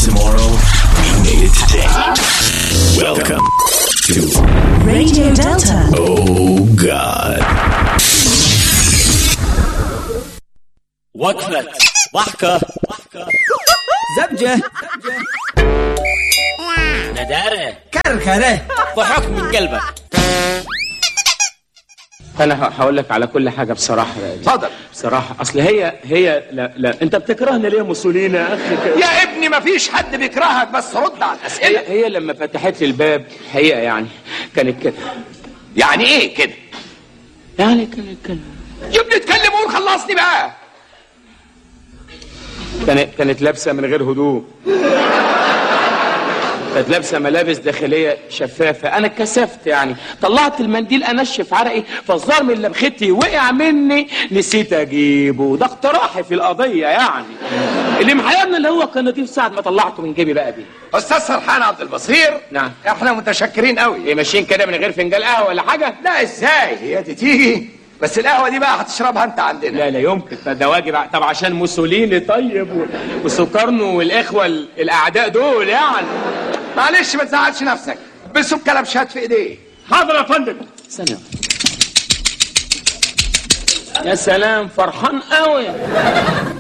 tomorrow, we made it today. Welcome to Radio Delta. Oh God. وقفة ضحكة زبجة ندارة كركرة ضحك من قلبك انا هقول لك على كل حاجه بصراحه بقى اتفضل بصراحه اصل هي هي لا لا انت بتكرهنا ليه يا موسوليني يا اخي كده؟ يا ابني مفيش حد بيكرهك بس رد على هي, الاسئله هي لما فتحت لي الباب الحقيقه يعني كانت كده يعني ايه كده يعني كانت كده يا ابني اتكلم وقول خلصني بقى كانت كانت لابسه من غير هدوم كانت لابسه ملابس داخليه شفافه انا اتكسفت يعني طلعت المنديل انشف عرقي فالظاهر من لمختي وقع مني نسيت اجيبه ده اقتراحي في القضيه يعني اللي محيرني اللي هو كان نضيف ساعه ما طلعته من جيبي بقى بيه استاذ سرحان عبد البصير نعم. احنا متشكرين قوي ايه ماشيين كده من غير فنجان قهوه ولا حاجه لا ازاي هي دي تيجي بس القهوه دي بقى هتشربها انت عندنا لا لا يمكن ده- ده واجب طب عشان موسوليني طيب و- وسكرنو والاخوه ال- الاعداء دول يعني معلش ما تزعلش نفسك بسوا كلبشات في ايديه حاضر يا فندم ثانية يا سلام فرحان قوي